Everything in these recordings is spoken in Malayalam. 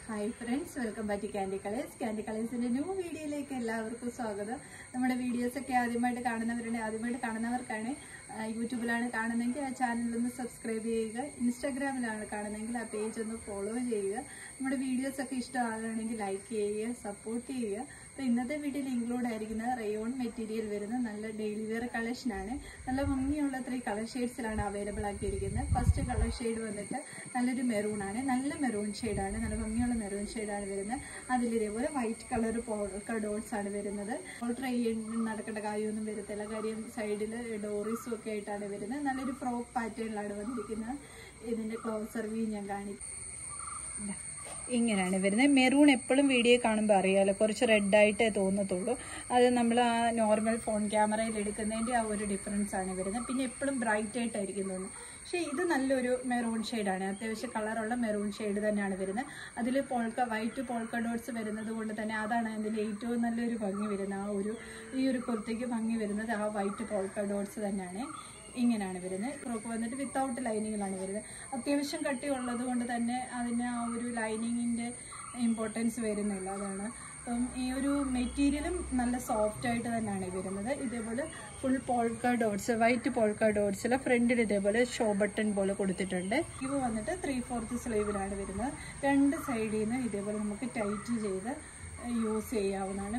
Hi friends welcome back to Candy Colours Candy കളേഴ്സിന്റെ ന്യൂ വീഡിയോയിലേക്ക് എല്ലാവർക്കും സ്വാഗതം നമ്മുടെ വീഡിയോസ് ഒക്കെ ആദ്യമായിട്ട് കാണുന്നവരുണ്ട് ആദ്യമായിട്ട് കാണുന്നവർക്കാണ് ആ, യൂട്യൂബിലാണ് കാണുന്നതെങ്കിൽ ആ ചാനൽ ഒന്ന് സബ്സ്ക്രൈബ് ചെയ്യുക ഇൻസ്റ്റാഗ്രാമിലാണ് കാണുന്നതെങ്കിൽ ആ പേജ് ഒന്ന് ഫോളോ ചെയ്യുക നമ്മുടെ വീഡിയോസ് ഒക്കെ ഇഷ്ടമാകുകയാണെങ്കിൽ ലൈക്ക് ചെയ്യുക സപ്പോർട്ട് ചെയ്യുക അപ്പോൾ ഇന്നത്തെ വീഡിയോയിൽ ഇൻക്ലൂഡ് ആയിരിക്കുന്ന റയോൺ മെറ്റീരിയൽ വരുന്ന നല്ല ഡെയിലി വെയർ കളക്ഷനാണ് നല്ല ഭംഗിയുള്ള ത്രീ കളർ ഷെയ്ഡ്സിലാണ് അവൈലബിൾ ആക്കിയിരിക്കുന്നത് ഫസ്റ്റ് കളർ ഷെയ്ഡ് വന്നിട്ട് നല്ലൊരു മെറൂൺ ആണ് നല്ല മെറൂൺ ഷെയ്ഡാണ് നല്ല ഭംഗിയുള്ള മെറൂൺ ഷെയ്ഡാണ് വരുന്നത് അതിൽ ഇതേപോലെ വൈറ്റ് കളർ പോൾക്ക ഡോട്ട്സ് ആണ് വരുന്നത് ഓൾട്ടർ ചെയ്യ നടക്കേണ്ട കാര്യമൊന്നും വരത്തില്ല കാര്യം സൈഡിൽ ഡോറീസും ഒക്കെ ആയിട്ടാണ് വരുന്നത് നല്ലൊരു ഫ്രോക്ക് പാറ്റേണിലാണ് വന്നിരിക്കുന്നത് ഇതിന്റെ ക്ലോസർ വ്യൂ ഞാൻ കാണിക്കും ഇതാ. ഇങ്ങനെയാണ് വരുന്നത് മെറൂൺ എപ്പോഴും വീഡിയോ കാണുമ്പോൾ അറിയാമല്ലോ കുറച്ച് റെഡായിട്ടേ തോന്നത്തുള്ളൂ അത് നമ്മൾ ആ നോർമൽ ഫോൺ ക്യാമറയിൽ എടുക്കുന്നതിൻ്റെ ആ ഒരു ഡിഫറൻസ് ആണ് വരുന്നത് പിന്നെ എപ്പോഴും ബ്രൈറ്റ് ആയിട്ടായിരിക്കും തോന്നുന്നത് പക്ഷേ ഇത് നല്ലൊരു മെറൂൺ ഷെയ്ഡാണ് അത്യാവശ്യം കളറുള്ള മെറൂൺ ഷെയ്ഡ് തന്നെയാണ് വരുന്നത് അതിൽ പോൾക്ക വൈറ്റ് പോൾക്ക ഡോട്ട്സ് വരുന്നത് കൊണ്ട് തന്നെ അതാണ് അതിൽ ഏറ്റവും നല്ലൊരു ഭംഗി വരുന്നത് ആ ഒരു ഈ ഒരു കുർത്തിക്ക് ഭംഗി വരുന്നത് ആ വൈറ്റ് പോൾക്ക ഡോട്ട്സ് തന്നെയാണ് ഇങ്ങനെയാണ് വരുന്നത് ഫ്രോക്ക് വന്നിട്ട് വിത്തൗട്ട് ലൈനിങ്ങിലാണ് വരുന്നത് അത്യാവശ്യം കട്ടി ഉള്ളത് കൊണ്ട് തന്നെ അതിന് ആ ഒരു ലൈനിങ്ങിൻ്റെ ഇമ്പോർട്ടൻസ് വരുന്നില്ല അതാണ് അപ്പം ഈ ഒരു മെറ്റീരിയലും നല്ല സോഫ്റ്റ് ആയിട്ട് തന്നെയാണ് വരുന്നത് ഇതേപോലെ full polka dots white polka ഡോട്ട്സിൽ ഫ്രണ്ടിൽ ഇതേപോലെ ഷോ ബട്ടൺ പോലെ കൊടുത്തിട്ടുണ്ട് ഇവ വന്നിട്ട് ത്രീ ഫോർത്ത് സ്ലീവിലാണ് വരുന്നത് രണ്ട് സൈഡിൽ നിന്ന് ഇതേപോലെ നമുക്ക് ടൈറ്റ് ചെയ്ത് യൂസ് ചെയ്യാവുന്നതാണ്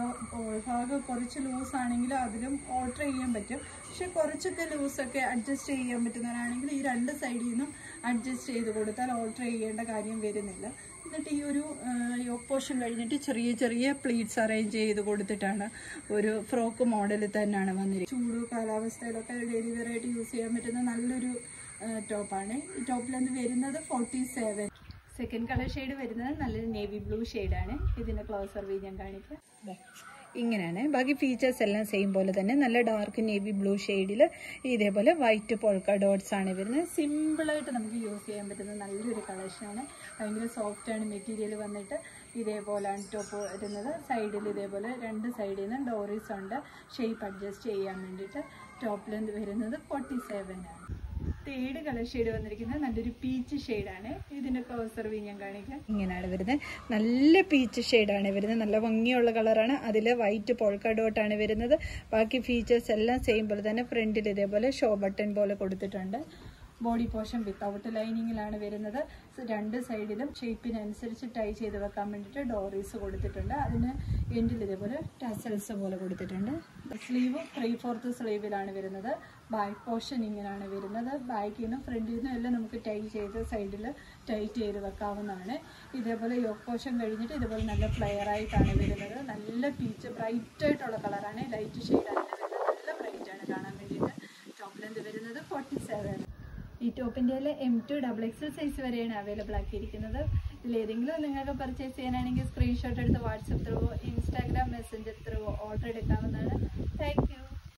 മോൾഭാഗം കുറച്ച് ലൂസ് ആണെങ്കിൽ അതിലും ഓൾട്ടർ ചെയ്യാൻ പറ്റും പക്ഷെ കുറച്ചൊക്കെ ലൂസൊക്കെ അഡ്ജസ്റ്റ് ചെയ്യാൻ പറ്റുന്നവരാണെങ്കിൽ ഈ രണ്ട് സൈഡിൽ നിന്നും അഡ്ജസ്റ്റ് ചെയ്ത് കൊടുത്താൽ ഓൾട്ടർ ചെയ്യേണ്ട കാര്യം വരുന്നില്ല എന്നിട്ട് ഈ ഒരു യോക്ക് പോർഷൻ കഴിഞ്ഞിട്ട് ചെറിയ ചെറിയ പ്ലീറ്റ്സ് അറേഞ്ച് ചെയ്ത് കൊടുത്തിട്ടാണ് ഒരു ഫ്രോക്ക് മോഡലിൽ തന്നെയാണ് വന്നിരിക്കുന്നത് ചൂട് കാലാവസ്ഥയിലൊക്കെ ഡെയിലി വെയർ ആയിട്ട് യൂസ് ചെയ്യാൻ പറ്റുന്ന നല്ലൊരു ടോപ്പാണ് ഈ ടോപ്പിലെന്ന് വരുന്നത് forty seven second colour shade വരുന്നത് നല്ലൊരു നേവി ബ്ലൂ ഷെയ്ഡാണ് ഇതിൻ്റെ ക്ലോസർ വ്യൂ ഞാൻ കാണിക്കാം ദേ, ഇങ്ങനെയാണ് ബാക്കി ഫീച്ചേഴ്സ് എല്ലാം സെയിം പോലെ തന്നെ നല്ല ഡാർക്ക് നേവി ബ്ലൂ ഷെയ്ഡിൽ ഇതേപോലെ വൈറ്റ് പോൾക്ക ഡോട്ട്സ് ആണ് വരുന്നത് സിമ്പിളായിട്ട് നമുക്ക് യൂസ് ചെയ്യാൻ പറ്റുന്ന നല്ലൊരു കളക്ഷനാണ് ഭയങ്കര സോഫ്റ്റ് ആണ് മെറ്റീരിയൽ വന്നിട്ട് ഇതേപോലെയാണ് ടോപ്പ് വരുന്നത് സൈഡിൽ ഇതേപോലെ രണ്ട് സൈഡിൽ നിന്ന് ഡോറീസ് ഉണ്ട് ഷേപ്പ് അഡ്ജസ്റ്റ് ചെയ്യാൻ വേണ്ടിയിട്ട് ടോപ്പ് ലെന്ത് വരുന്നത് ഫോർട്ടി സെവൻ ആണ് തേർഡ് കളർ ഷെയ്ഡ് വന്നിരിക്കുന്നത് നല്ലൊരു പീച്ച് ഷെയ്ഡാണ് ഇതിന്റെ ക്ലോസർ വ്യൂ ഞാൻ കാണിക്കാം ഇങ്ങനെയാണ് വരുന്നത് നല്ല പീച്ച് ഷെയ്ഡാണ് വരുന്നത് നല്ല ഭംഗിയുള്ള കളറാണ് അതിൽ വൈറ്റ് പോൾക്ക ഡോട്ടാണ് വരുന്നത് ബാക്കി ഫീച്ചേഴ്സ് എല്ലാം സെയിം പോലെ തന്നെ ഫ്രണ്ടിൽ ഇതേപോലെ ഷോ ബട്ടൺ പോലെ കൊടുത്തിട്ടുണ്ട് ബോഡി പോർഷൻ വിത്തൗട്ട് ലൈനിങ്ങിലാണ് വരുന്നത് So, രണ്ട് സൈഡിലും ഷേപ്പിനനുസരിച്ച് ടൈ ചെയ്ത് വെക്കാൻ വേണ്ടിയിട്ട് ഡോറീസ് കൊടുത്തിട്ടുണ്ട് അതിന് എൻഡിൽ ഇതേപോലെ ടസൽസ് പോലെ കൊടുത്തിട്ടുണ്ട് സ്ലീവ് ത്രീ ഫോർത്ത് സ്ലീവിലാണ് വരുന്നത് ബാക്ക് പോർഷൻ ഇങ്ങനെയാണ് വരുന്നത് ബാക്കിൽ നിന്നും ഫ്രണ്ടിൽ നിന്നും എല്ലാം നമുക്ക് ടൈ ചെയ്ത് സൈഡിൽ ടൈറ്റ് ചെയ്ത് വെക്കാവുന്നതാണ് ഇതേപോലെ യോക്ക് പോർഷൻ കഴിഞ്ഞിട്ട് ഇതേപോലെ നല്ല ഫ്ലെയർ ആയിട്ടാണ് വരുന്നത് നല്ല പീച്ച് ബ്രൈറ്റ് ആയിട്ടുള്ള കളറാണ് ലൈറ്റ് ഷെയ്ഡാണ് വരുന്നത് നല്ല ബ്രൈറ്റ് ആണ് കാണാൻ വേണ്ടിയിട്ട് ടോപ്പ് ലെന്ത് വരുന്നത് ഫോർട്ടി സെവൻ ഈ ടോപ്പിൻ്റെ M to double XL size വരെയാണ് അവൈലബിൾ ആക്കിയിരിക്കുന്നത് ഇതിലേതെങ്കിലും നിങ്ങൾക്ക് പർച്ചേസ് ചെയ്യാനാണെങ്കിൽ സ്ക്രീൻഷോട്ട് എടുത്ത് WhatsApp through Instagram Messenger through order എടുക്കാവുന്നതാണ് താങ്ക് യു